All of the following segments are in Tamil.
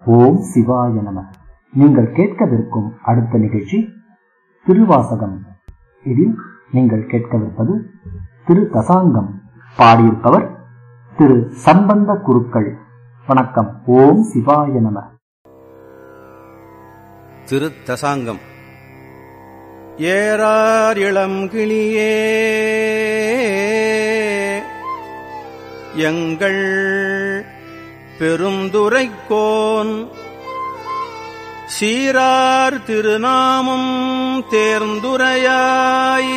ஓம் சிவாய நம நீங்கள் கேட்கவிருக்கும் அடுத்த நிகழ்ச்சி திருவாசகம் இதில் நீங்கள் கேட்கவிருப்பது திரு தசாங்கம் பாடியிருப்பவர் திரு சம்பந்த குருக்கள் வணக்கம் ஓம் சிவாய நம திருத்தசாங்கம் ஏறார் இளம் கிளியே எங்கள் பெருந்துரைக்கோன் சீரார் திருநாமம் தேர்ந்துரையாய்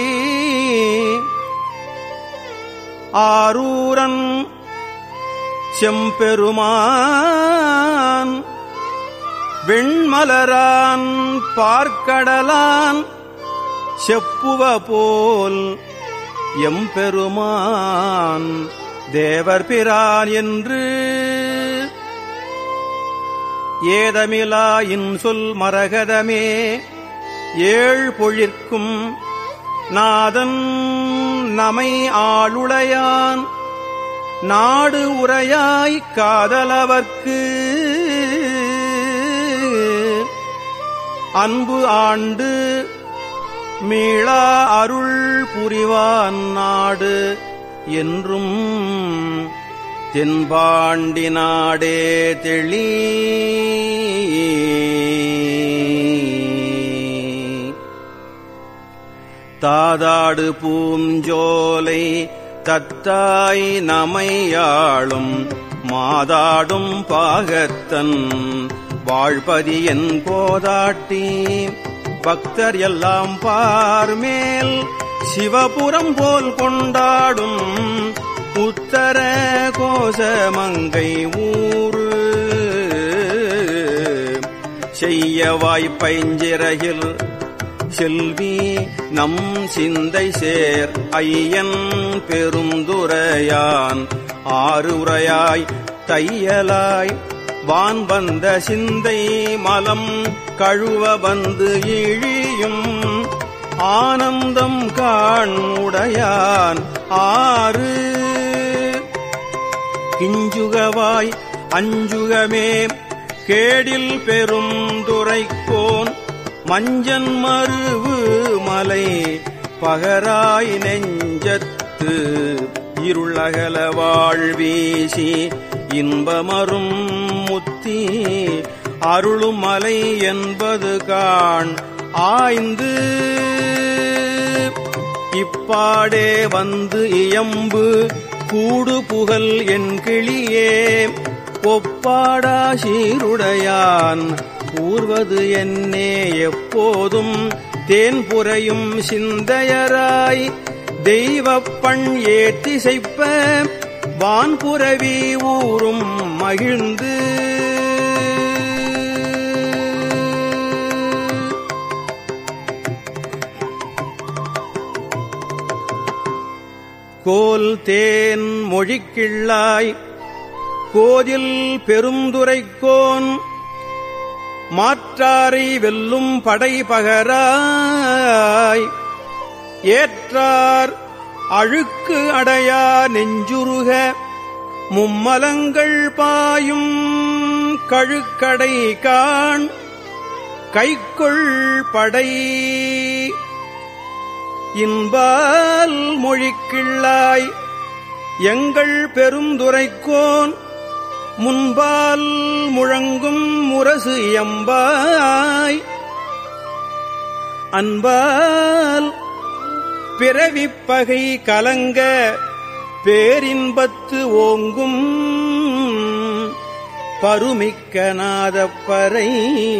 ஆரூரன் செம்பெருமான் வெண்மலரான் பார்க்கடலான் செப்புவ போல் எம்பெருமான் தேவர் பிரான் என்று ஏதமிலா இன்சொல் மரகதமே ஏழ் பொழிற்கும் நாதன் நமை ஆளுடையான் நாடு உரையாய் காதலவர்க்கு அன்பு ஆண்டு மீளா அருள் புரிவான் நாடு என்றும் தென்பாண்டி நாடே தெளி தாதாடு பூஞ்சோலை தத்தாய் நமையாளும் மாதாடும் பாகத்தன் வாழ்பதி என் போதாட்டி பக்தர் எல்லாம் பார்மேல் சிவபுரம் போல் கொண்டாடும் உத்தர கோசமங்கை ஊரு செய்ய வாய்ப்பைஞ்சிறையில் செல்வி நம் சிந்தை சேர் ஐயன் பெருந்துரையான் ஆறுரையாய் தையலாய் வான் வந்த சிந்தை மலம் கழுவ வந்து இழியும் ஆனந்தம் காண்முடையான் ஆறு கிஞ்சுகவாய் அஞ்சுகமே கேடில் பெரும் துரைக்கோன் மஞ்சன் மருவு மலை பகராய் நெஞ்சத்து இருளகல வாழ்வீசி இன்பமரும் முத்தி அருளும் மலை என்பது காண் ஆய்ந்து இப்பாடே வந்து இயம்பு கூடு புகழ் என் கிளியே ஒப்பாடா சீருடையான் கூர்வது என்னே எப்போதும் தேன் புரையும் சிந்தையராய் தெய்வப்பண் ஏத்திசைப்ப வான்புறவி ஊரும் மகிழ்ந்து கோல் தேன் மொழிக்கிள்ளாய் கோதில் பெருந்துரைக்கோன் மாற்றாரை வெல்லும் படை பகராய் ஏற்றார் அழுக்கு அடையா நெஞ்சுருக மும்மலங்கள் பாயும் கழுக்கடை காண் கைக்கொள் படை இன்பால் மொழிக்கிள்ளாய் எங்கள் பெருந்துரைக்கோன் முன்பால் முழங்கும் முரசு எம்பாய் அன்பால் பிறவிப்பகை கலங்க பேரின்பத்து ஓங்கும் பருமிக்க நாதப்பறை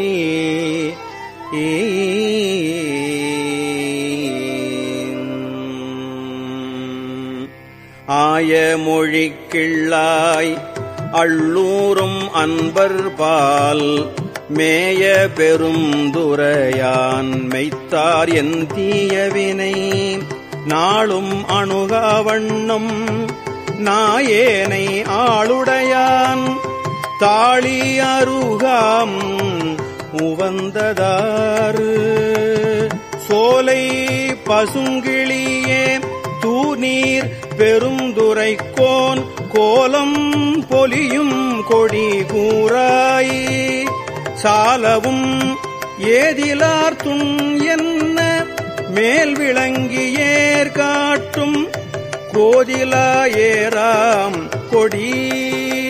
ஆய மொழிக்கிள்ளாய் அள்ளூரும் அன்பர் பால் மேய பெருந்துரையான் மெய்த்தார் என் தீயவினை நாளும் அணுகாவண்ணம் நாயேனை ஆளுடையான் தாளி அருகாம் உவந்ததாறு சோலை பசுங்கிளியே தூநீர் பெருந்துரைக்கோன் கோலம் பொலியும் கொடி கூறாய் சாலவும் ஏதிலார் துண் என்ன மேல் விளங்கியேர் காட்டும் கோதிலா ஏராம் கொடி